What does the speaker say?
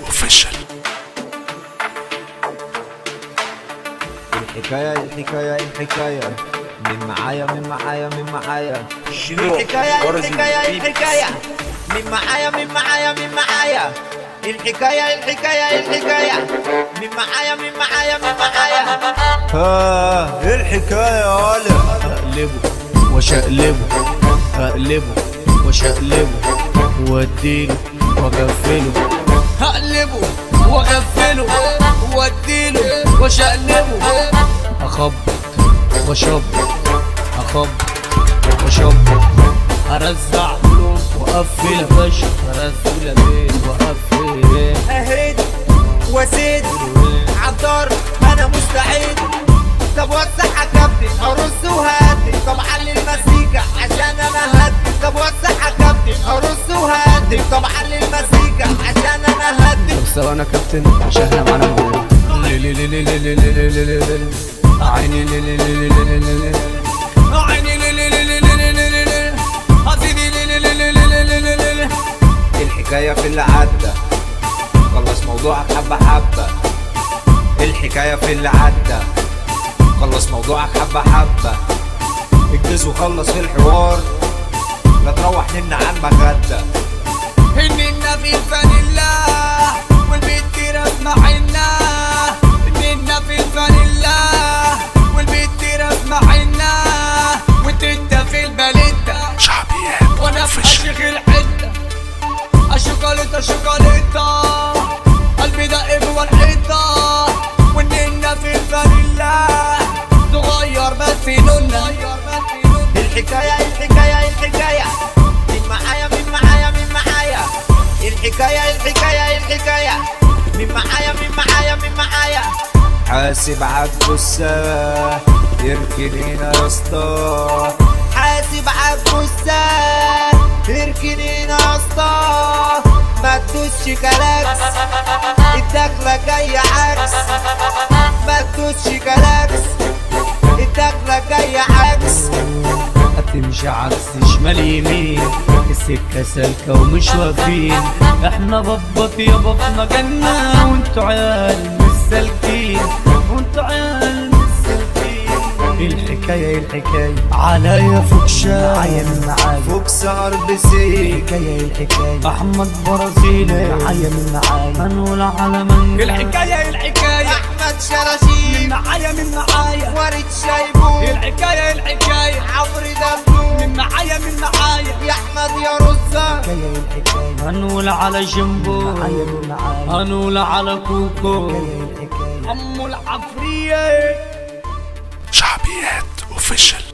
اوفيشال الحكاية الحكاية الحكاية من معايا من معايا من معايا شنو الحكاية ورز الحكاية البيب. الحكاية من معايا من معايا من معايا الحكاية الحكاية الحكاية من معايا من معايا من معايا ها ايه الحكاية يا ولد اقلبه واشقلبه اقلبه واشقلبه واديله واغفله هقلبه واغفله واديله واشقلبه اخبط واشبط اخبط واشبط ارزع له واقفل يا باشا ارزع يا بيه واقفل اهد وزيد عالدار انا مستعد طب وسع يا كابتن ارص وهدي طب علي المزيكا عشان انا هدي طب وسع يا كابتن ارص وهدي طب علي المزيكا عشان انا هدي طب ثواني يا كابتن عشان احنا معانا موضوع لي- لي- لي- لي- لي- لي- لي- لي- لي- لي. عيني لي- لي- لي- لي- لي- لي- لي. عيني لي- لي- لي- لي- لي- لي- لي- لي. حزيني لي- لي- لي- لي- لي- لي- لي- لي- لي. الحكاية في اللي عدى خلص موضوعك حبة حبة الحكاية في اللي عدى خلص موضوعك حبة حبة اجلس وخلص في الحوار لا تروح نمنا عن مغدى إننا في الفانيلا والبيت رسمة حنا إننا في الفانيلا والبيت رسمة حنا وانت انت في الباليتا شعبيات وانا في اوفيشال اشيخ الحته الشوكولاته شوكولاته قلبي دق جوا الحيطه واننا في الفانيلا صغير بس لوننا الحكاية الحكاية الحكاية من معايا من معايا من معايا الحكاية الحكاية الحكاية من معايا من معايا من معايا حاسب عالجثة يركنينا يا اسطى حاسب عالجثة يركنينا يا اسطى ما تدوسش كلاكس الدخلة جاية عكس ما تدوسش كلاكس الدخلة جاية عكس هتمشي عكس شمال يمين السكة سالكة ومش واقفين احنا ببط يابا في مجالنا وانتوا عيال مش سالكين وانتوا عيال مش سالكين الحكاية الحكاية عليا فوكشة معايا من معايا فوق سهر بسيك الحكاية الحكاية أحمد برازيلي معايا من معايا هنقول على من الحكاية الحكاية احمد شراشيب معايا من معايا ورد شايبو الحكاية الحكاية عمرو دبدوب من معايا من معايا يا احمد يا رزة هنقول على جنبو هنقول على كوكو أم العفرية شعبيات اوفيشال